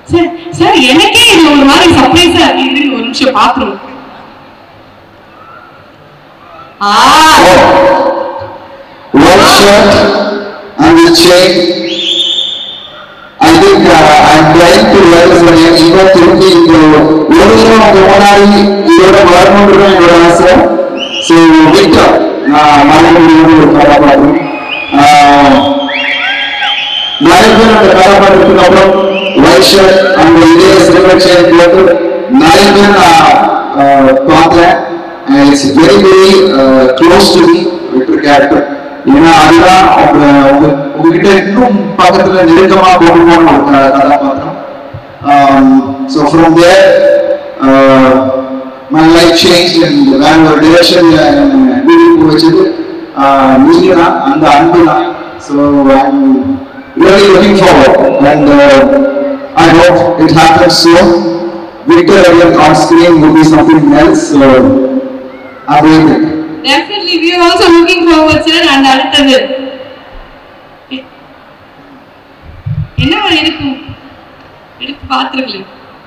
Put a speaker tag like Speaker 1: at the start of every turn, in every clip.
Speaker 1: Sir sir எனக்கே இது ஒரு மாதிரி சர்ப்ரைஸா இருக்கு இருங்க, ஒரு நிமிஷம் பாத்துருவோம் ஆ
Speaker 2: White shirt and the chain. I think uh, I'm trying to realize when I'm even thinking இந்த ஒரு தடவை அவங்க முன்னாடி இதோட வரணுன்றது என்னோட ஆசை ஸோ விக்டர் நான் மலைமொழியோட ஒரு கதாபாத்திரம் ஆஹ், நிறைய பேர் அந்த கதாபாத்திரத்துக்கு அப்புறம் ஒயிட் ஷர்ட் அந்த இதே சில்வர் செயின் போட்டு நிறைய பேர் நான் ஆஹ், பார்த்தேன் it's very very close to me Victor character ஏன்னா அதுதான் அவங்க உங்க உங்ககிட்ட இன்னும் பக்கத்துல நெருக்கமா போகணும்னு ஒரு க- கதாபாத்திரம் so from there my life change வேற ஒரு டிரெக்ஷன்ல வீட்டுக்கு போய் வச்சது ஆஹ், நீங்க தான் அந்த அன்பு தான் so I'm really looking forward and uh, I hope it happens soon. Victor again on screen will be something else. So I'm waiting.
Speaker 1: Definitely we are also looking forward sir and அடுத்தது எ- என்னவா இருக்கும் எடுத்து பாத்துருங்களேன்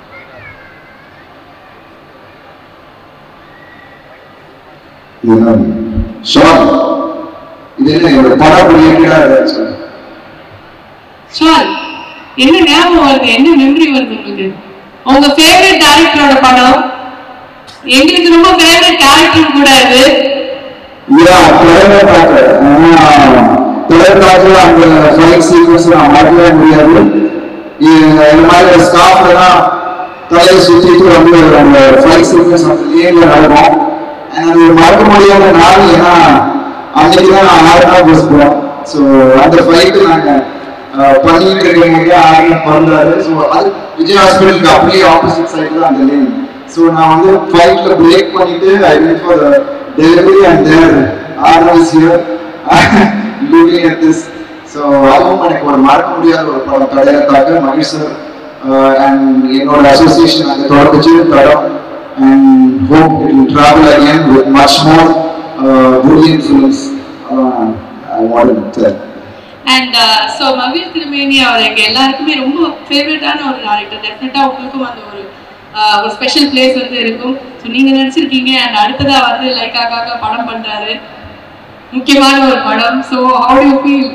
Speaker 2: Shawn இது என்ன என்னோட படம் ரிலேட்டடா சொல்லு
Speaker 1: ஷால் என்ன ஞாபகம் வருது என்ன மெமரி வருது உங்களுக்கு உங்க ஃபேவரட் டேரக்டரோட படம் எங்களுக்கு ரொம்ப ஃபேவரட் கேரக்டர் கூட இது
Speaker 2: Yeah, தொடர்ந்து பார்த்தேன் ஆனா தொடர் காலத்துல அந்த ஃபைட் சீக்வன்ஸ் நான் மாட்டவே முடியாது இது இந்த மாதிரி ஸ்டாஃப்லாம் தலையை சுத்திட்டு வந்து அந்த ஃபைட் சீக்வன்ஸ் அந்த லேன்ல நடக்கும் And அது மறக்க முடியாத நாள் ஏன்னா அன்னைக்கு தான் ஆறுனா பஸ் போனோம் ஸோ அந்த ஃபைட்டு நாங்கள் பண்ணிட்டு இருக்கும்போது ஆறுனா பிறந்தாரு ஸோ அது விஜய் ஹாஸ்பிட்டலுக்கு அப்படியே ஆப்போசிட் சைடு தான் அந்த லேன் ஸோ நான் வந்து ஃப்ளைட்ல பிரேக் பண்ணிட்டு I wait for delivery and there ஆர்னல்ஸ் here looking at this so அதுவும் எனக்கு ஒரு மறக்க முடியாத ஒரு படம் தடையத்தாக மகேஷ் சார் அண்ட் என்னோட அசோசியேஷன் அங்கே தொடர்ந்துச்சு படம் and hope it will travel again with much more brilliant films uh, I wanted to tell.
Speaker 1: And so மகிழ் திருமேனி அவர் எங்க எல்லாருக்குமே ரொம்ப ஃபேவரட்டான ஒரு டேரக்டர் டெஃபினட்டா உங்களுக்கும் அந்த ஒரு ஆஹ், ஒரு ஸ்பெஷல் பிளேஸ் வந்து இருக்கும் ஸோ நீங்க நடிச்சிருக்கீங்க அண்ட் அடுத்ததா வந்து லைக்காக்காக படம் பண்றாரு முக்கியமான ஒரு படம் so how to feel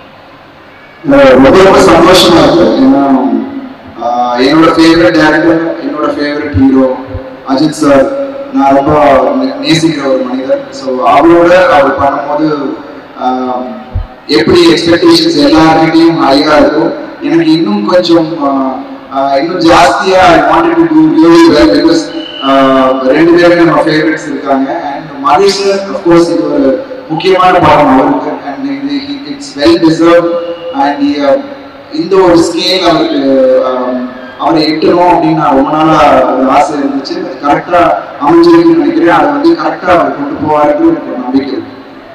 Speaker 2: ah ரொம்ப ரொம்ப சந்தோஷமா இருக்கு ஏன்னா ஆஹ் என்னோட ஃபேவரட் டேரக்டர் என்னோட ஃபேவரட் ஹீரோ அஜித் சார் நான் ரொம்ப நே- நேசிக்கிற ஒரு மனிதர் ஸோ அவரோட அவர் பண்ணும்போது ஆஹ் எப்படி எக்ஸ்பெக்டேஷன்ஸ் எல்லாருக்கிட்டையும் ஹையா இருக்கும் எனக்கு இன்னும் கொஞ்சம் ஆஹ் ஆஹ் இன்னும் ஜாஸ்தியா I wanted to do really well because ரெண்டு பேரும் நம்ம ஃபேவரட்ஸ் இருக்காங்க அண்ட் மகேஷ் சார் அஃப்கோர்ஸ் இது ஒரு முக்கியமான படம் அவருக்கு அண்ட் இது இட்ஸ் வெல் டிசர்வ் அண்ட் இந்த ஒரு ஸ்கேல் அவருக்கு ஆம், அவரை எட்டணும் அப்படின்னு நான் ரொம்ப நாளா ஒரு ஆசை இருந்துச்சு அது கரெக்டா அமைஞ்சிருக்குன்னு நினைக்கிறேன் அதை வந்து கரெக்டா அவர் கொண்டு போவாருன்னு எனக்கு ஒரு நம்பிக்கை இருக்கு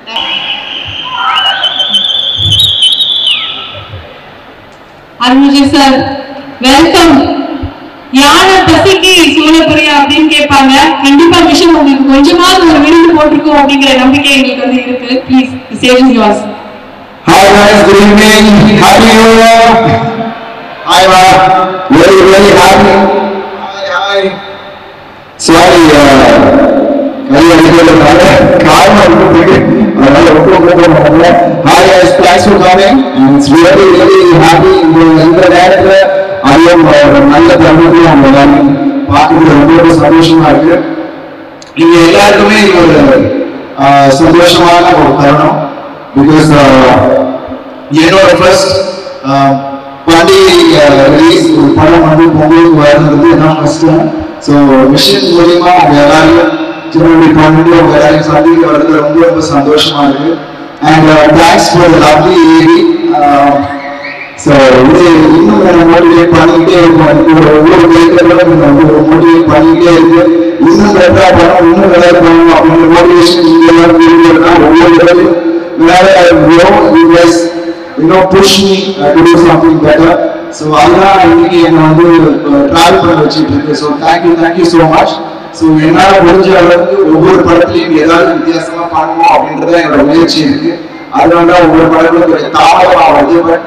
Speaker 1: அருண்ஜி சார் வெல்கம் யானை பசிக்கு சூழப்புரியா அப்படின்னு கேட்பாங்க கண்டிப்பா விஷயம் உங்களுக்கு கொஞ்சமாவது ஒரு விருது போட்டிருக்கோம் அப்படிங்கிற நம்பிக்கை எங்களுக்கு வந்து இருக்கு please save yours
Speaker 2: Hi guys, good evening. Happy New Year. Hi ma. Very very happy. Hi hi. Sorry, கை அடிக்கிறதுனால காரணம் இருக்கு அதனால ரொம்ப ரொம்ப பண்ணல hi guys, thanks for coming. And it's really really happy இந்த இந்த நேரத்துல அதுவும் ஒரு நல்ல தருணத்தையும் அவங்க எல்லாரும் பார்க்கறது ரொம்ப ரொம்ப சந்தோஷமா இருக்கு நீங்க எல்லாருக்குமே இது ஒரு ஆஹ், சந்தோஷமான ஒரு தருணம் பிகாஸ் என்னோட ஃபர்ஸ்ட் பண்டிகை ரிலீஸ் ஒரு படம் வந்து பொங்கலுக்கு வருന്നത് நான் ஃபர்ஸ்ட் ஸோ மிஷின் மூலியமா அவங்க எல்லாரையும் திரும்பி பண்ணிட்டு அவங்க எல்லாரையும் சந்திக்க வர்றது ரொம்ப ரொம்ப சந்தோஷமா இருக்கு and thanks for lovely AV so இது இன்னும் என்ன மோட்டிவேட் பண்ணிக்கிட்டே இருக்கும் எனக்கு ஒரு ஒவ்வொரு கேட்கறதும் வந்து ஒரு மோட்டிவேட் பண்ணிக்கிட்டே இருக்கு இன்னும் பெட்டரா பண்ணணும் இன்னும் நல்லா பண்ணணும் அப்படிங்கிற மோட்டிவேஷன் நீங்க எல்லாரும் இருக்கிறதுனா ஒவ்வொரு இடத்துலையும் வேற you you guys you know push me uh, to do something better so அதுதான் இன்னைக்கு என்னை வந்து ட்ராவல் பண்ண வச்சுட்டு இருக்கு so thank you thank you so much so என்னால் முடிஞ்ச அளவுக்கு ஒவ்வொரு படத்துலையும் ஏதாவது வித்தியாசமா பண்ணணும் அப்படின்றத என்னோட முயற்சி இருக்கு அதனால தான் ஒவ்வொரு படங்களும் கொஞ்சம் தாமதமாக வருது பட்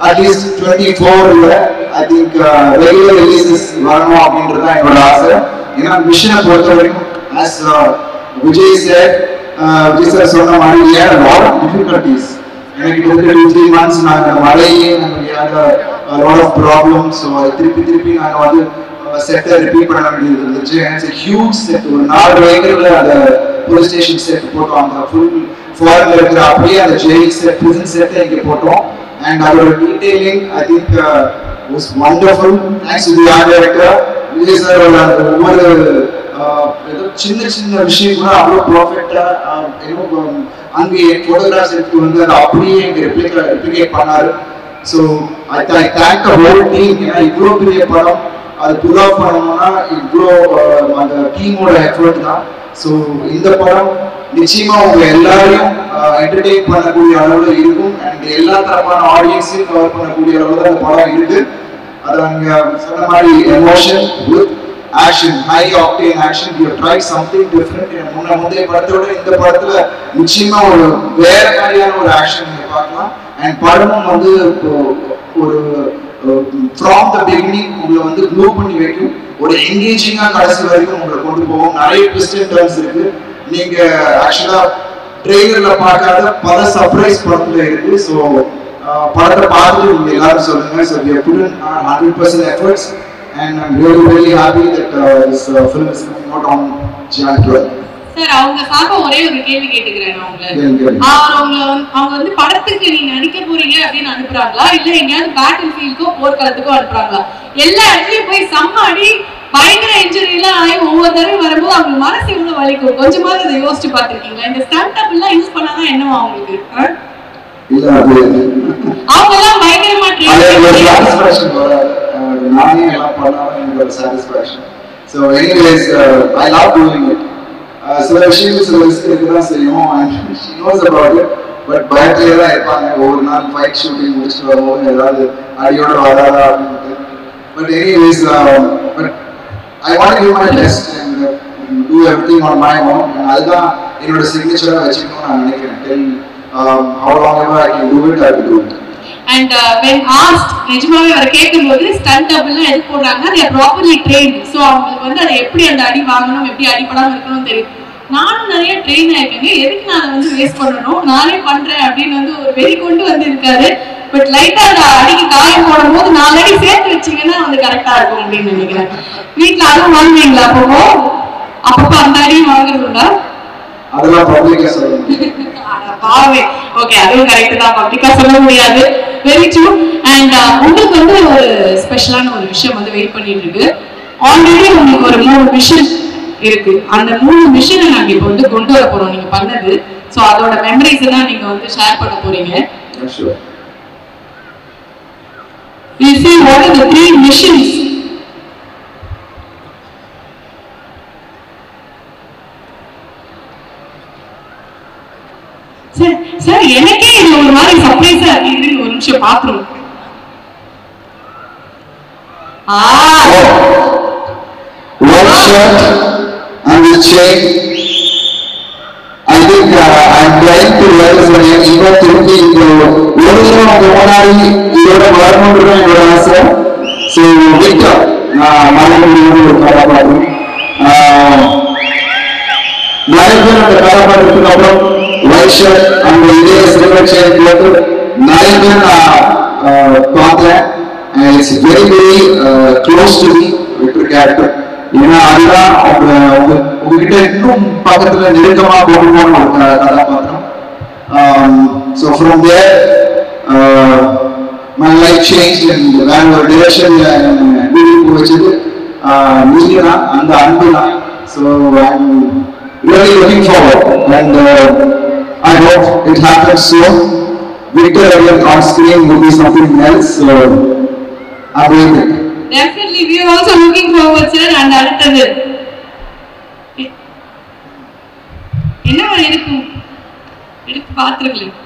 Speaker 2: அட்லீஸ்ட் டுவெண்ட்டி ஃபோர்ல ஐ திங்க் ரெகுலர் ரிலீசஸ் வரணும் அப்படின்றது தான் என்னோட ஆசை ஏன்னா மிஷனை பொறுத்த வரைக்கும் as Vijay sir Vijay sir சொன்ன மாதிரி ஏன் லாட் ஆஃப் டிஃபிகல்டிஸ் எனக்கு கிட்டத்தட்ட டூ த்ரீ மந்த்ஸ் நாங்கள் மழையே நாங்கள் லாட் ஆஃப் ப்ராப்ளம்ஸ் ஸோ திருப்பி திருப்பி நாங்கள் வந்து செட்டை ரிப்பீட் பண்ண வேண்டியது இருந்துச்சு இட்ஸ் ஹியூஜ் செட் ஒரு நாலு ஏக்கர்ல அந்த போலீஸ் ஸ்டேஷன் செட் போட்டோம் அந்த ஃபுல் ஃபாரின்ல இருக்கிற அப்படியே அந்த ஜெயில் செட் பிரிசன் செட்டை இங்கே போட்டோம் அண்ட் அதோட detailing I think was wonderful thanks to the art director Vijay sir அந்த ஒவ்வொரு ஆஹ், ஏதோ சின்ன சின்ன விஷயம் கூட அவ்வளோ ப்ராஃபிட்டா ஏதோ அங்கே ஃபோட்டோகிராஃப்ஸ் எடுத்து வந்து அதை அப்படியே இங்கே ரெப்ளிகா ரெப்ளிகேட் பண்ணாரு so I I thank the whole team ஏன்னா இவ்வளோ பெரிய படம் அது புல் ஆஃப் பண்ணணும்னா இவ்வளோ அஹ், அந்த டீமோட எஃபர்ட் தான் ஸோ இந்த படம் நிச்சயமா உங்க எல்லாரையும் என்டர்டெயின் பண்ணக்கூடிய அளவுல இருக்கும் அண்ட் எல்லா தரப்பான ஆடியன்ஸையும் கவர் பண்ணக்கூடிய அளவுல அந்த படம் இருக்கு அது அங்க சொன்ன மாதிரி emotion with action high octane action you try something different முன்ன முந்தைய படத்தோட இந்த படத்துல நிச்சயமா ஒரு வேற மாதிரியான ஒரு ஆக்ஷன் நீங்க பார்க்கலாம் அண்ட் படமும் வந்து இப்போ ஒரு ஃப்ரம் த பிகினிங் உங்களை வந்து க்ளூ பண்ணி வைக்கும் ஒரு எங்கேஜிங்கா கடைசி வரைக்கும் உங்களை கொண்டு போகும் நிறைய ட்விஸ்ட் அண்ட் டர்ன்ஸ் இருக்கு நீங்க ஆக்சுவலா ட்ரெய்லர்ல பார்க்காத பல சர்ப்ரைஸ் படத்துல இருக்கு ஸோ படத்தை பார்த்துட்டு நீங்க எல்லாரும் சொல்லுங்க so we put in hundred percent efforts and I'm really very happy that this film is coming out on Jan twelve
Speaker 1: sir அவங்க சார்பா ஒரே ஒரு கேள்வி கேட்டுக்கிறேன் நான் உங்களை
Speaker 2: கேளுங்க.
Speaker 1: அவர் அவங்கள வந்து- அவங்க வந்து படத்துக்கு நீங்க நடிக்க போறீங்க அப்படின்னு அனுப்புறாங்களா இல்ல எங்கேயாவது பேட்டில் ஃபீல்டுக்கோ போர்க்களத்துக்கோ அனுப்புறாங்களா எல்லா இடத்துலயும் போய் சம்மாடி பயங்கர இன்ஜுரி எல்லாம் ஆகி ஒவ்வொரு தடவை வரும்போது அவங்க மனசு எவ்வளவு வலிக்கும் கொஞ்சமாவது இதை யோசிச்சு பார்த்திருக்கீங்களா இந்த ஸ்டாண்ட் அப் எல்லாம் யூஸ் பண்ணாதான் என்னவா அவங்களுக்கு ஆ?
Speaker 2: இல்ல அது
Speaker 1: அவங்க எல்லாம் பயங்கரமா
Speaker 2: அது எனக்கு ஒரு
Speaker 1: ட்ரெயின்
Speaker 2: சாட்டிஸ்ஃபேக்ஷன் வராது அஹ் நானே எல்லாம் பண்ணாலும் எனக்கு ஒரு satisfaction so anyways I love doing it சில விஷயங்கள் சில ரிஸ்க் இருக்க தான் செய்யும் and she knows about it but பயத்திலே தான் இருப்பாங்க ஒவ்வொரு நாள் ஃபைட் ஷூட்டிங் முடிச்சுட்டு வரும்போது ஏதாவது அடியோட வராதா அப்படின்ட்டு but anyways but I want give my best and do everything on my own அதுதான் என்னோட சிக்னேச்சராக வச்சுக்கணும்னு நான் நினைக்கிறேன் tell how long ever I can do it I will do it
Speaker 1: and when asked நிஜமாவே அவரை கேட்கும்போது ஸ்டண்ட் டபுள்லாம் எது போடுறாங்க they are properly train so அவங்களுக்கு வந்து அதை எப்படி அந்த அடி வாங்கணும் எப்படி அடிப்படாம இருக்கணும் தெரியும் நானும் நிறைய ட்ரெயின் ஆயிருக்கேங்க எதுக்கு நான் அதை வந்து வேஸ்ட் பண்ணணும் நானே பண்றேன் அப்படின்னு வந்து ஒரு வெறி கொண்டு வந்து இருக்காரு பட் லைட்டா அந்த அடிக்கு காயம் போடும் போது நாலு அடி சேர்த்து வச்சீங்கன்னா வந்து கரெக்டா இருக்கும் அப்படின்னு நினைக்கிறேன் வீட்டுல அதுவும் வாங்குவீங்களா அப்பப்போ அப்பப்போ அந்த அடியும் வாங்குறது உண்டா
Speaker 2: அதெல்லாம் பப்ளிக்கா சொல்லணும்
Speaker 1: பாவே ஓகே அதுவும் கரெக்ட் தான் பப்ளிக்கா சொல்ல முடியாது வெரி ட்ரூ அண்ட் உங்களுக்கு வந்து ஒரு ஸ்பெஷலான ஒரு விஷயம் வந்து வெயிட் பண்ணிட்டு இருக்கு ஆல்ரெடி உங்களுக்கு ஒரு மூணு மிஷன் இருக்கு அந்த மூணு மிஷனை நாங்க இப்போ வந்து கொண்டு வர போறோம் நீங்க பண்ணது ஸோ அதோட மெமரிஸ் தான் நீங்க வந்து ஷேர் பண்ண போறீங்க
Speaker 2: Yeah, sure.
Speaker 1: We see what are the three missions sir sir எனக்கே இது ஒரு மாதிரி சர்ப்ரைஸா இருக்குன்னு ஒரு நிமிஷம் பாத்துரும் ஆ
Speaker 2: One shirt and the chain. I think uh, I'm trying to learn from you. இன்னும் திருப்பி இந்த ஒரு தடவை உங்க முன்னாடி இதோட வரணுன்றது என்னோட ஆசை ஸோ விக்டர் நான் மலைமொழியோட ஒரு கதாபாத்திரம் ஆஹ், நிறைய பேர் அந்த கதாபாத்திரத்துக்கு அப்புறம் ஒயிட் ஷர்ட் அந்த இதே சில்வர் சேர் போட்டு நிறைய பேர் நான் ஆஹ், பார்த்தேன் it's very very close to me Victor character ஏன்னா அதுதான் அவங்க உங்க உங்ககிட்ட இன்னும் பக்கத்துல நெருக்கமா போகணும்னு ஒரு க- கதாபாத்திரம் so from there my life change and வேற ஒரு டிரெக்ஷன்ல கூட்டிட்டு வச்சது நீங்க தான் அந்த அன்பு தான் so I'm really looking forward and I hope it happens so Victor again on screen will be something else so I'm waiting.
Speaker 1: Definitely we are also looking forward sir and அடுத்தது எ- என்னவா இருக்கும் எடுத்து பாத்துருங்களேன்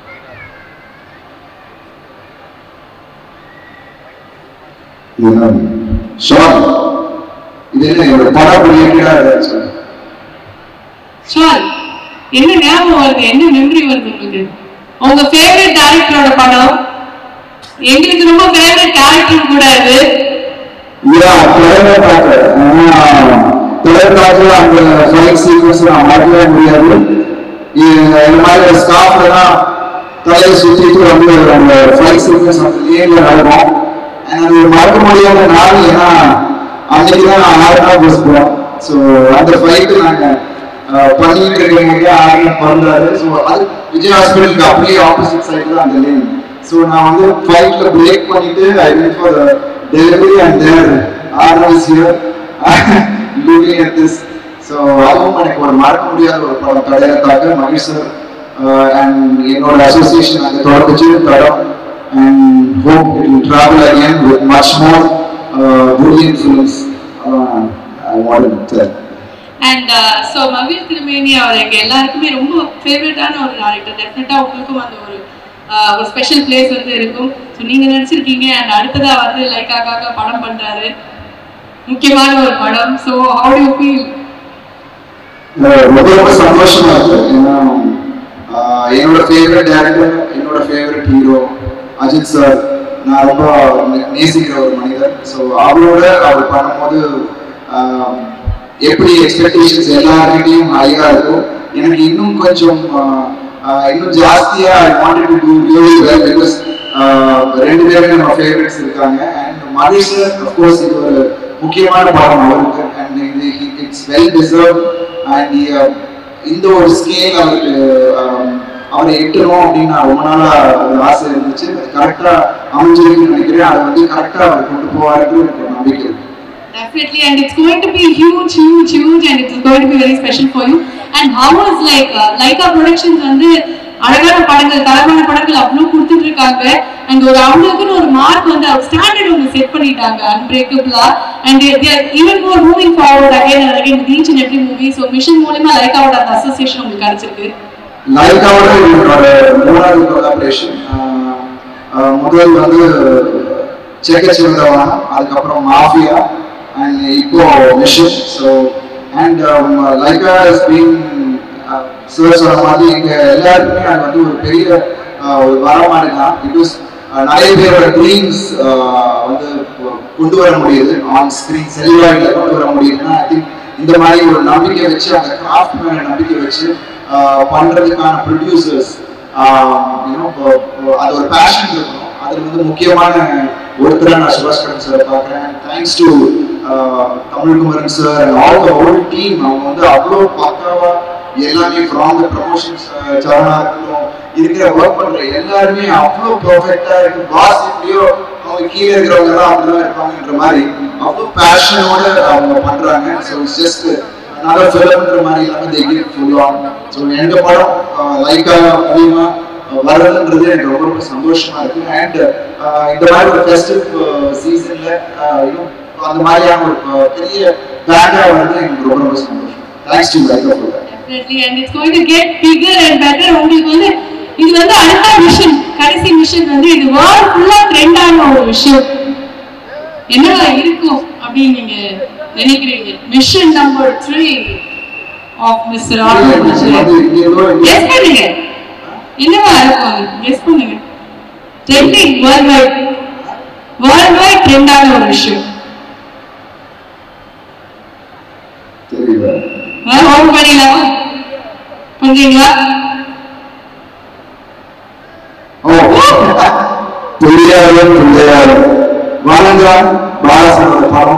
Speaker 2: ஷார் இது என்ன என்னோட படம் ரிலேட்டடா சொல்லு
Speaker 1: ஷுவர் என்ன ஞாபகம் வருது என்ன மெமரி வருது உங்களுக்கு உங்க ஃபேவரட் டைரக்டரோட படம் எங்களுக்கு ரொம்ப ஃபேவரட் கேரக்டர் கூட அது
Speaker 2: யா தொடர்ந்து பார்த்தேன் தொடர் காலத்துல அந்த ஃபைட் சீக்வன்ஸ் நான் மறக்கவே முடியாது இது- இந்த மாதிரி ஒரு ஸ்டாஃப்லாம் தலையை சுற்றிட்டு வந்து அந்த ஃபைட் சீக்வன்ஸ் அந்த லேன்ல நடக்கும் And அது ஒரு மறக்க முடியாத நாள் ஏன்னா அன்னைக்கு தான் ஆறுனா பஸ் போனோம் ஸோ அந்த ஃபைட்டு நாங்கள் பண்ணிட்டு இருக்கிறவங்க ஆறுனா பிறந்தாரு ஸோ அது விஜய் ஹாஸ்பிட்டலுக்கு அப்படியே ஆப்போசிட் சைடில் அந்த லேன் ஸோ நான் வந்து ஃபைட்ல பிரேக் பண்ணிட்டு I went for delivery and there ஆர்னா is here looking at this so அதுவும் எனக்கு ஒரு மறக்க முடியாத ஒரு படம் கடையத்தாக்க மகேஷ் சார் அண்ட் என்னோட அசோசியேஷன் அங்கே தொடர்ந்துச்சு தடம் and hope it will travel again with much more brilliant films uh, I wanted to tell.
Speaker 1: And so மகிழ் திருமேனி அவர் எங்க எல்லாருக்குமே ரொம்ப ஃபேவரட்டான ஒரு டேரக்டர் டெஃபினட்டா உங்களுக்கும் அந்த ஒரு ஆஹ், ஒரு ஸ்பெஷல் பிளேஸ் வந்து இருக்கும் ஸோ நீங்க நடிச்சிருக்கீங்க அண்ட் அடுத்ததா வந்து லைக்காக்காக படம் பண்றாரு முக்கியமான ஒரு படம் so how to feel
Speaker 2: ah ரொம்ப ரொம்ப சந்தோஷமா இருக்கு ஏன்னா ஆஹ் என்னோட ஃபேவரட் டேரக்டர் என்னோட ஃபேவரட் ஹீரோ அஜித் சார் நான் ரொம்ப நே- நேசிக்கிற ஒரு மனிதர் ஸோ அவரோட அவர் பண்ணும்போது ஆஹ் எப்படி எக்ஸ்பெக்டேஷன்ஸ் எல்லாருக்கிட்டையும் ஹையாக இருக்கும் எனக்கு இன்னும் கொஞ்சம் ஆஹ் ஆஹ் இன்னும் ஜாஸ்தியா I wanted to do really well because ரெண்டு பேருமே நம்ம ஃபேவரட்ஸ் இருக்காங்க அண்ட் மகேஷ் சார் அஃப்கோர்ஸ் இது ஒரு முக்கியமான படம் அவருக்கு அண்ட் இது இட்ஸ் வெல் டிசர்வ் அண்ட் இந்த ஒரு ஸ்கேல் அவருக்கு ஆம், அவரை எட்டணும் அப்படின்னு நான் ரொம்ப நாளா ஒரு ஆசை இருந்துச்சு அது கரெக்டா அமைஞ்சிருக்குன்னு நினைக்கிறேன் அதை வந்து கரெக்டா அவர் கொண்டு போவாருன்னு எனக்கு ஒரு நம்பிக்கை இருக்கு
Speaker 1: Definitely, and it's going to be huge, huge, huge, and it's going to be very special for you. And how was like uh, Leica Productions வந்து அழகான படங்கள் தரமான படங்கள் அவ்வளோ கொடுத்துட்டு இருக்காங்க அண்ட் ஒரு அவங்களுக்குன்னு ஒரு மார்க் வந்து அவர் ஸ்டாண்டர்ட் ஒன்று செட் பண்ணிட்டாங்க அன்பிரேக்கபிளா and even more moving forward again and again each and every movie so mission மூலியமா லைக்காவோட அந்த அசோசியேஷன் உங்களுக்கு கிடைச்சிருக்கு
Speaker 2: லைக்காவோட என்னோட மூணாவது கொலாபரேஷன் முதல் வந்து செக்க சிவந்தவானம் அதுக்கப்புறம் மாஃபியா அண்ட் இப்போ mission so and Lyca is been sir சொன்ன மாதிரி எங்க எல்லாருக்குமே அது வந்து ஒரு பெரிய uh, ஒரு வரமானது தான் பிகாஸ் நிறைய பேரோட ட்ரீம்ஸ் வந்து கொண்டு வர முடியுது ஆன் ஸ்கிரீன் செல்வாயில கொண்டு வர முடியுதுன்னா ஐ திங்க் இந்த மாதிரி ஒரு நம்பிக்கை வச்சு அந்த கிராஃப்ட் மேல நம்பிக்கை வச்சு ஆஹ் பண்றதுக்கான ப்ரொடியூசர்ஸ் அது ஒரு பேஷன் இருக்கணும் அதுல வந்து முக்கியமான ஒருத்தரா நான் சுபாஷ் கடன் சார் பார்க்குறேன் thanks to Tamilkumaran sir and all the whole team அவங்க வந்து அவ்வளோ பக்காவா எல்லாமே ஃப்ரம் த ப்ரமோஷன்ஸ் சரணா இருக்கட்டும் இருக்கிற ஒர்க் பண்ற எல்லாருமே அவ்வளோ பெர்ஃபெக்டா இருக்கு பாஸ் எப்படியோ அவங்க கீழே இருக்கிறவங்க எல்லாம் அப்படிதான் இருப்பாங்கன்ற மாதிரி அவ்வளோ பேஷனோட அவங்க பண்றாங்க ஸோ இட்ஸ் ஜஸ்ட் another ஃபிலிம்ன்ற மாதிரி இல்லாம they give full on so எங்க படம் லைக்கா மூலியமா வர்றதுன்றது எனக்கு ரொம்ப ரொம்ப சந்தோஷமா இருக்கு அண்ட் இந்த மாதிரி ஒரு ஃபெஸ்டிவ் சீசன்ல இன்னும் அந்த மாதிரியான ஒரு அஹ், பெரிய பேண்டா வர்றது எனக்கு ரொம்ப ரொம்ப சந்தோஷம் thanks to Lyca for that
Speaker 1: Definitely, and it's going to get bigger and better. உங்களுக்கு வந்து இது வந்து அடுத்த மிஷன் கடைசி மிஷன் வந்து இது வேர்ல்ட் ஃபுல்லா ட்ரெண்டான ஒரு விஷயம் என்னவா இருக்கும் அப்படின்னு நீங்க நினைக்கிறீங்க mission number three of mister guess பண்ணுங்க என்னவா இருக்கும் கெஸ் பண்ணுங்க trending worldwide worldwide ட்ரெண்டான ஒரு விஷயம்
Speaker 2: தெரியல
Speaker 1: ஹோம் பண்ணிடலாமா பண்றீங்களா
Speaker 2: ஓ தெரியாது தெரியாது வானந்தா பாலசனோட படம்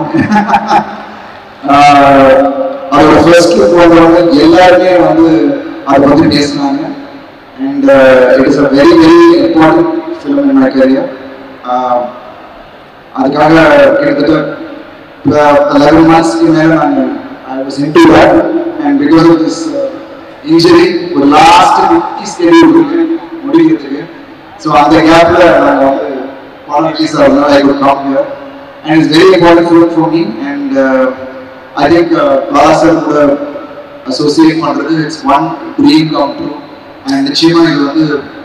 Speaker 2: ஆஹ், அதோட ஃபர்ஸ்ட் லுக் வந்தவங்க எல்லாருமே வந்து அதை பத்தி பேசினாங்க and it is a very very important film in my career அதுக்காக கிட்டத்தட்ட லெவன் மந்த்ஸ்க்கு மேலே நாங்கள் I was in to that and because of this injury ஒரு லாஸ்ட் குட்டி ஸ்கெடியூல் இருக்கு முடிக்கிறதுக்கு ஸோ அந்த கேப்ல நாங்கள் வந்து படம் ரிலீஸ் ஆகுதுனால I could come here and it's very important film for me and I think Bala sir கூட அசோசியேட் பண்ணுறது it's one dream come true and நிச்சயமா இது வந்து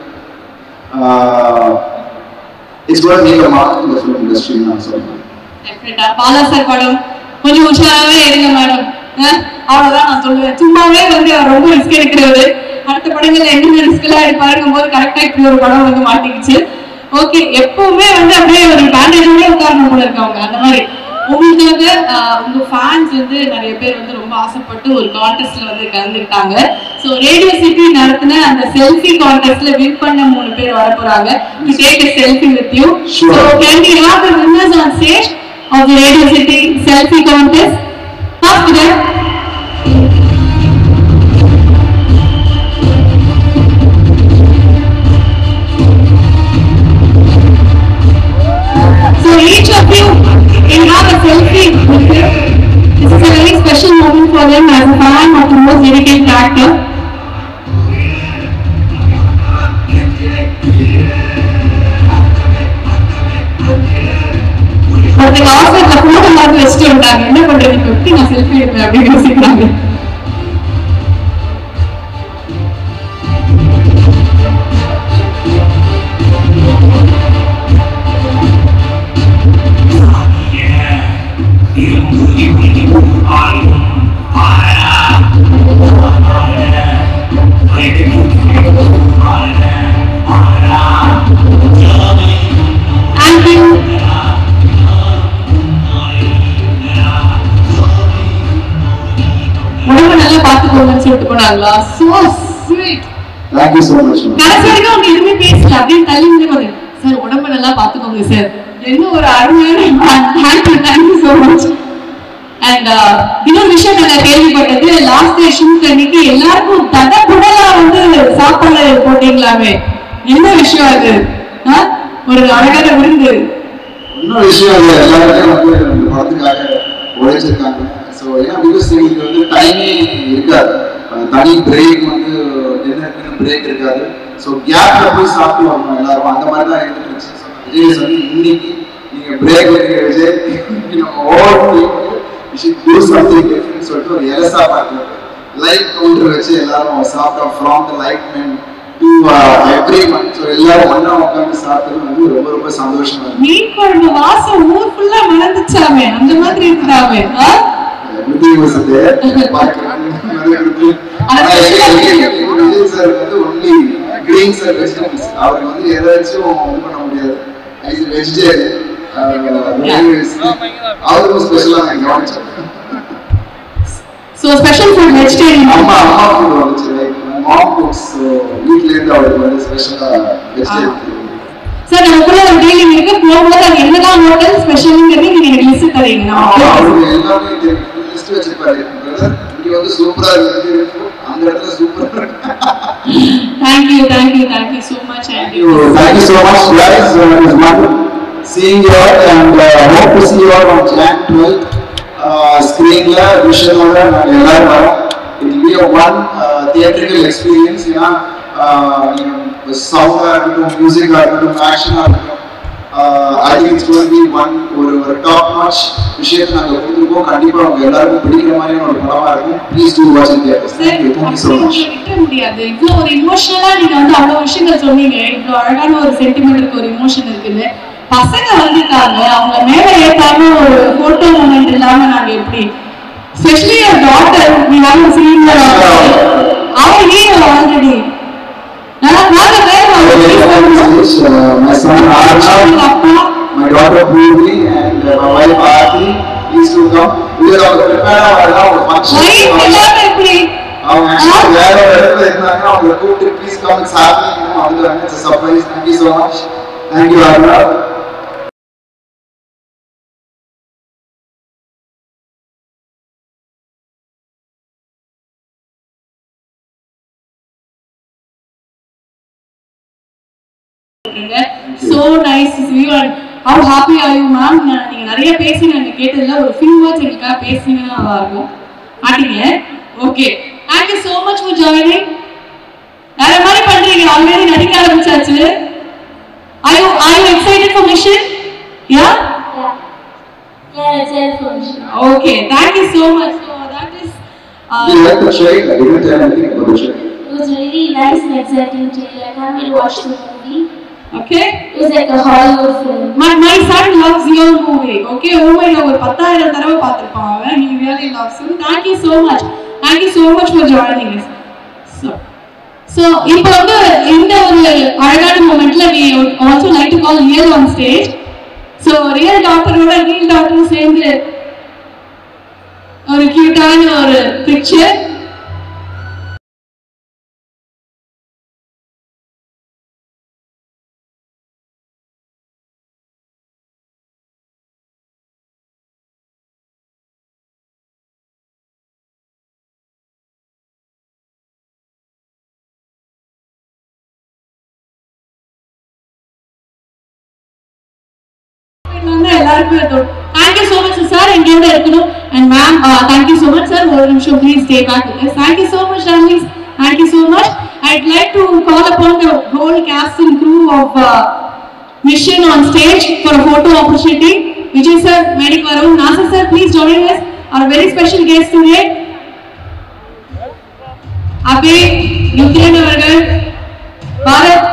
Speaker 2: it's got make a mark இந்த ஃபிலிம் இண்டஸ்ட்ரின்னு நான் சொல்றேன்
Speaker 1: டெஃபினட்டா பாலா சார் படம் கொஞ்சம் உஷாராவே இருங்க மேடம் அவ்வளவுதான் நான் சொல்லுவேன் சும்மாவே வந்து அவர் ரொம்ப ரிஸ்க் எடுக்கிறவர் அடுத்த படங்கள்ல என்னென்ன ரிஸ்க் எல்லாம் எடுப்பாருங்கும் போது கரெக்டா இப்படி ஒரு படம் வந்து மாட்டிக்கிச்சு ஓகே எப்பவுமே வந்து அப்படியே ஒரு பேண்டேஜோட உட்காரணும் போல இருக்காங்க அந்த மாதிரி உங்களுக்காக ஆஹ், உங்க ஃபேன்ஸ் வந்து நிறைய பேர் வந்து ரொம்ப ஆசைப்பட்டு ஒரு கான்டெஸ்ட்ல வந்து கலந்துக்கிட்டாங்க ஸோ ரேடியோ சிட்டி நடத்தின அந்த செல்ஃபி கான்டெஸ்ட்ல வின் பண்ண மூணு பேர் வர போறாங்க to take a selfie with you
Speaker 2: Sure.
Speaker 1: So can we have the winners on stage of the Radio City selfie contest first them So each of you can have a selfie with you. This is a very special moment for them as a fan of the most dedicated actor. ஒருத்தங்க ஹாஸ்பிட்டல photo மாதிரி வச்சுட்டு வந்தாங்க என்ன பண்றது இப்ப எப்படி நான் selfie எடுப்பேன் அப்படின்னு யோசிக்கிறாங்க தேங்க்யூ உடம்பு நல்லா பாத்துக்கோங்கன்னு சொல்லிட்டு போனாங்களா so sweet
Speaker 2: Thank you so much. ma'am.
Speaker 1: கடைசி வரைக்கும் அவங்க எதுவுமே பேசல அப்படியே தள்ளி வந்து வந்து சார் உடம்ப நல்லா பாத்துக்கோங்க சார் என்ன ஒரு அருமையான thank you thank you so much and இன்னொரு விஷயம் நாங்க கேள்விப்பட்டது லாஸ்ட் டே ஷூட் அன்னைக்கு எல்லாருக்கும் தட புடலா வந்து சாப்பாடு போட்டீங்களாமே என்ன விஷயம் அது ஆ? ஒரு அழகான விருந்து
Speaker 2: இன்னொரு விஷயம் இல்லை எல்லாருமே வந்து இந்த படத்துக்காக உழைச்சிருக்காங்க ஸோ ஏன்னா பிகாஸ் எங்களுக்கு வந்து டைமே இருக்காது அஹ் தனி பிரேக் வந்து டின்னருக்குன்னு பிரேக் இருக்காது ஸோ கேப்ல போய் சாப்பிட்டு வரணும் எல்லாரும் அந்த மாதிரி தான் இருந்துட்டு இருந்துச்சு So, விஜய் சொல்லி இன்னைக்கு நீங்க பிரேக் எடுக்கிற விஜய் இன்னைக்கு நம்ம ஓவர் டூ சம்திங் டிஃப்ரெண்ட் சொல்லிட்டு ஒரு எலசா பார்க்கல லைட் கவுண்டர் வச்சு எல்லாரும் சாப்பிட்டோம் from the light man to every month so எல்லாரும் ஒன்றா உட்காந்து சாப்பிட்டது வந்து ரொம்ப ரொம்ப சந்தோஷமா இருக்கு
Speaker 1: மீன் குழம்பு வாசம் ஊர் ஃபுல்லா மணந்துச்சாமே அந்த மாதிரி இருந்தாமே ஆ?
Speaker 2: everything was there. பார்க்கறதுக்கு நிறைய இருக்கு. ஆனா எங்க- எங்க- எங்க விஜய் sir வந்து only green sir vegetables. அவருக்கு வந்து எதாச்சும் இது பண்ண முடியாது. He is vegetarian. Uh, very is- அவருக்கும் special ஆ நான் கவனிச்சேன்.
Speaker 1: ஸோ ஸ்பெஷல் ஃபுட் வெஜிடேரியன்
Speaker 2: அம்மா அம்மா food வந்துச்சு. Like, my mom cooks, so வீட்ல இருந்து அவருக்கு வந்து special ஆ vegetarian food.
Speaker 1: சார் நமக்குள்ள ஒரு டீலிங் இருக்கு போகும்போது அது என்னதான் ஹோட்டல் ஸ்பெஷலுங்கிறது நீங்க எனக்கு லிஸ்ட் தரீங்க
Speaker 2: ஆமா,
Speaker 1: நான்
Speaker 2: அவருக்கு எல்லாமே தெரியும். list வச்சிருப்பாரு. brother, இங்க வந்து சூப்பரா இருக்கு அந்த இடத்துல சூப்பரா இருக்கு
Speaker 1: thank you thank you thank you so much
Speaker 2: Thank you. Thank you so much, guys. Uh, it was wonderful seeing you all and uh, hope to see you all on Jan 12th. Uh, screenல விஷயமோட நாங்கள் எல்லாரும் வரோம் it will be a one uh, theatrical experience ஏன்னா சவுண்டாக இருக்கட்டும் மியூசிக்காக இருக்கட்டும் ஆக்ஷனாக இருக்கட்டும் I think it's gonna be one ஒரு ஒரு டாப் நாச் விஷயத்தை நாங்கள் கொடுத்துருக்கோம் கண்டிப்பாக அவங்க எல்லாருக்கும் பிடிக்கிற மாதிரியான ஒரு படமாக இருக்கும் please to watch it theatres
Speaker 1: sir
Speaker 2: thank you thank you so
Speaker 1: அப்படி
Speaker 2: மச்
Speaker 1: உங்களை விட்டுற முடியாது இவ்வளோ ஒரு இமோஷனலா நீங்க வந்து அவ்வளவு விஷயங்கள் சொன்னீங்க இவ்வளோ அழகான ஒரு சென்டிமெண்ட் இருக்கு ஒரு இமோஷன் இருக்குன்னு பசங்க வந்திருக்காங்க அவங்க மேல ஏத்தாம ஒரு போட்டோ மூமெண்ட் இல்லாம நாங்க எப்படி ஸ்பெஷலி ஒரு டாட்டர் நீ வாங்க சீன்ல அவங்க ஹீரோ ஆல்ரெடி நான் வாங்க வேற
Speaker 2: Uh, my son Arnav
Speaker 1: அப்பா
Speaker 2: my daughter Purvi and uh, my wife Aarti, please to come. Because அவங்க prepare ஆகலாம் ஒரு function.
Speaker 1: ஒய்ஃப் இல்லாம எப்படி
Speaker 2: அவங்க actually வேற ஒரு இடத்துல இருந்தாங்க அவங்களை கூப்பிட்டு ப்ளீஸ் கம் இட்ஸ் ஹேப்பனிங் வந்துடுறாங்க it's surprise thank you so much thank you Arnav.
Speaker 1: So nice you and how happy are you ma'am நீங்க நிறைய பேசி நாங்க கேட்டதுல ஒரு ஃபியூ வேர்ட்ஸ் எங்களுக்காக பேசுனீங்கன்னா நல்லா இருக்கும் மாட்டீங்க okay thank you so much for joining வேற மாதிரி பண்றீங்க ஆல்ரெடி நடிக்க ஆரம்பிச்சாச்சு I you I you excited for mission yeah
Speaker 3: Yeah, it's information.
Speaker 1: Okay thank you so much so that is
Speaker 2: Do you like the trailer? I didn't tell anything about the trailer.
Speaker 3: It was really nice and exciting trailer. I can't wait to watch the movie.
Speaker 1: Okay
Speaker 3: It was like a Hollywood film.
Speaker 1: My, my son loves your movie. Okay, உண்மையில ஒரு பத்தாயிரம் தடவை பார்த்திருப்பான் அவன். He really loves you. Thank you so much. Thank you so much for joining us. So, so இப்போ வந்து இந்த ஒரு அழகான மூமெண்ட்ல we would also like to call real on stage so real டாக்டரோட ரியல் டாக்டரும் சேர்ந்து ஒரு கியூட்டான ஒரு பிக்சர் வந்து எல்லாருக்குமே தேங்க்யூ ஸோ மச் சார் எங்களோட இருக்கணும் and ma'am thank you so much sir ஒரு நிமிஷம் please stay back thank you so much families thank you so much I'd like to call upon the whole cast and crew of uh, mission on stage for a photo opportunity Vijay sir, Medic Varun, Nasir sir, please join us. Our very special guest today. அபே யுக்ரேன் அவர்கள் பாரத்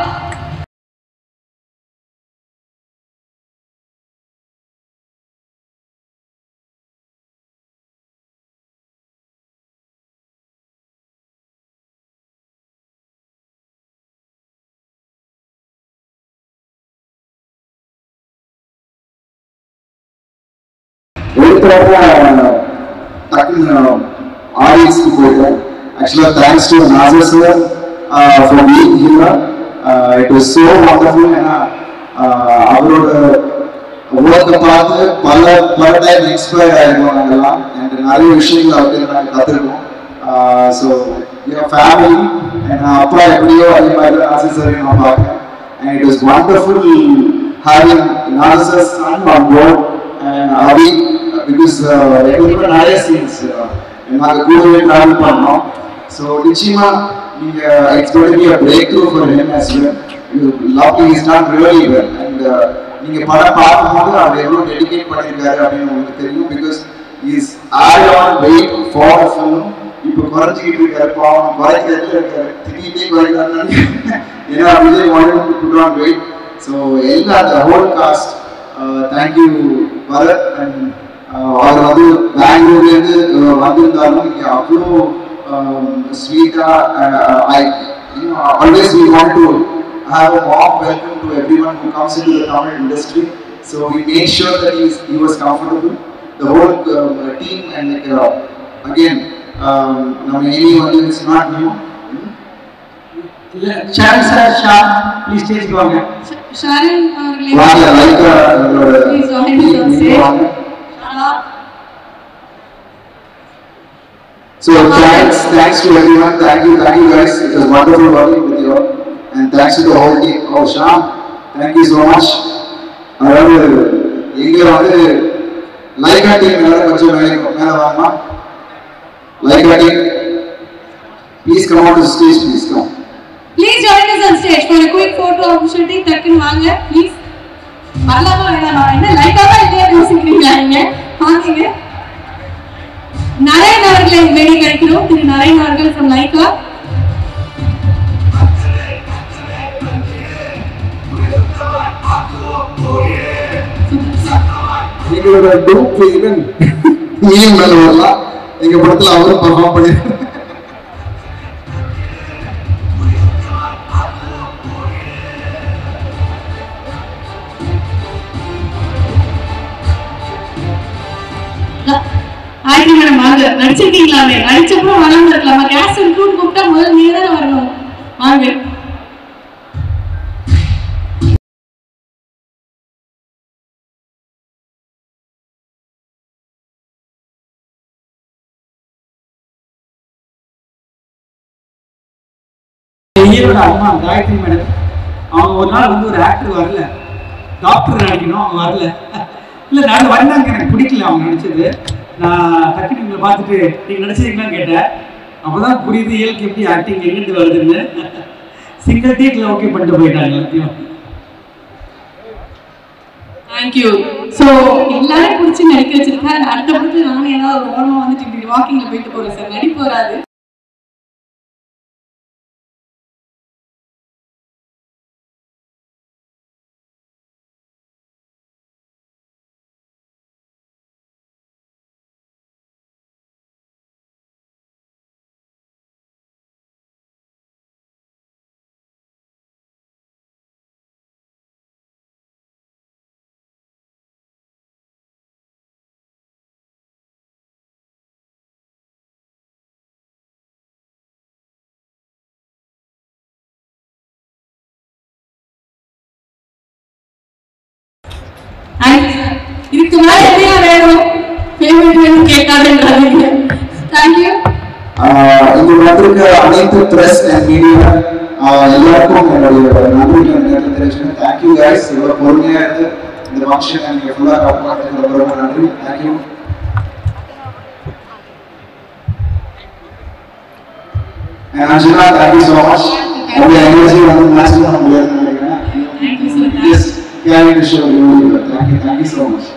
Speaker 2: ஒருத்தரப்ப டக்குன்னு ஆடியன்ஸ்க்கு போயிட்டேன் ஆக்சுவலாக thanks to Nassar sir for being here it was so wonderful ஏன்னா uh, அவரோட ஒர்க்கை பார்த்து பல பல டைம் இன்ஸ்பயர் ஆயிருக்கோம் நாங்கெல்லாம் அண்ட் நிறைய விஷயங்கள் அவர்கிட்ட நாங்கள் கற்றுருக்கோம் ஸோ ஃபேமிலி என் அப்பா எப்படியோ அதே மாதிரி தான் நாசர் சார் நான் பார்க்குறேன் and it was wonderful having Nasir's son on board and Avi because uh, எங்களுக்கு நிறைய சீன்ஸ் நாங்கள் கூடவே ட்ராவல் பண்ணோம் ஸோ நிச்சயமா நீங்க it's got be a breakthrough for him as well lovely is not really well and நீங்க படம் பார்க்கும்போது அவர் எவ்வளவு டெடிகேட் பண்ணியிருக்காரு அப்படின்னு உங்களுக்கு தெரியும் because is add on weight for film இப்போ குறைஞ்சிக்கிட்டு இருக்காரு பாவம் குறைக்கிறதுல இருக்காரு திடீர்னே குறைக்கிறாரு ஏன்னா Vijay wanted to put on weight so எல்லா அந்த whole cast thank you Bharath and அவர் வந்து பெங்களூர்லேருந்து வந்திருந்தாலும் இங்கே அவ்வளோ ஸ்வீட்டாக I always we want to have a warm welcome to everyone who comes into the Tamil industry. So we made sure that he, he was comfortable. The whole um, team and like, uh, again, um, நம்ம Amy வந்து it's not new.
Speaker 4: Shaan sir Shaan please ஸ்டேஜ்க்கு வாங்க
Speaker 1: ஷாரன் அவர்களே
Speaker 2: வாங்க Lyca நம்மளோட
Speaker 1: Please join us
Speaker 2: team
Speaker 1: on
Speaker 2: நீங்க
Speaker 1: stage.
Speaker 2: வாங்க.
Speaker 1: ஷாரா
Speaker 2: So thanks, thanks to everyone. Thank you, thank you guys. It was wonderful working with you all. And thanks to the whole team. Oh, Shyam, thank you so much. அதாவது இங்க வந்து Lyca team மேல கொஞ்சம் மேலே மேல வாங்கம்மா Lyca team please come on to stage please come
Speaker 1: please join us on stage for a quick photo opportunity டக்குன்னு வாங்க ப்ளீஸ் வரலாமா வேணாமா என்ன லைட்டாக தான் இதே யோசிக்கிறீங்களா நீங்க வாங்கிங்க நரேன் அவர்களை வெளியே கிடைக்கிறோம் திரு நரேன் அவர்கள் from லைக்கா
Speaker 2: எங்களோட டூப் ஈவன் நீயும் மேல வரலாம் எங்க படத்துல அவரும் பர்ஃபார்ம் பண்ணிருக்காரு
Speaker 1: ஆயிரம் மேடம் வாங்க நடிச்சிருக்கீங்களாமே நடிச்சப்பறம் வராம இருக்கலாமா கேஸ் இருக்குன்னு கூப்பிட்டா முதல்ல நீங்க தானே வரணும் வாங்க
Speaker 4: ஹீரோட அம்மா காயத்ரி மேடம் அவங்க ஒரு நாள் வந்து ஒரு ஆக்டர் வரல டாக்டர் நடிக்கணும் அவங்க வரல இல்லை நான் வந்தாங்க எனக்கு பிடிக்கல அவங்க நடிச்சது நான் டக்குனு இவங்களை பார்த்துட்டு நீங்கள் நடிச்சீங்களான்னு கேட்டேன் அப்பதான் புரியுது இயல்பு எப்படி ஆக்டிங் எங்கிட்டு வருதுன்னு சிங்கிள் டேக்கில் ஓகே பண்ணிட்டு போயிட்டாங்க எல்லாத்தையும்
Speaker 1: தேங்க்யூ ஸோ எல்லாரும் பிடிச்சி நடிக்க வச்சிருக்கேன் அடுத்த படத்துல நானும் ஏதாவது ஒரு ஓரமா வந்துட்டு இப்படி வாக்கிங்ல போயிட்டு போறேன் சார் நடிப்பு வராது And இதுக்கு மேல என்ன வேணும் பேமெண்ட் வேணும் கேட்காதுன்றாதீங்க தேங்க்யூ
Speaker 2: ஆஹ் இங்கு வந்திருக்க அனைத்து பிரஸ் அண்ட் மீடியா எல்லாருக்கும் என்னுடைய நன்றிகளை நேரத்தில் தெரிவிச்சுக்கிறேன் தேங்க்யூ கைஸ் இவ்வளவு பொறுமையா இருந்து இந்த ஃபங்க்ஷனை நீங்க ஃபுல்லா காப்பாற்றுறது ரொம்ப ரொம்ப நன்றி thank you Anjana thank you so much உங்களுடைய எனர்ஜி வந்து மேட்ச் பண்ண முடியாதுன்னு நினைக்கிறேன்
Speaker 1: Thank you so much.
Speaker 2: Yes, carrying the show really well. Thank you, thank you so much.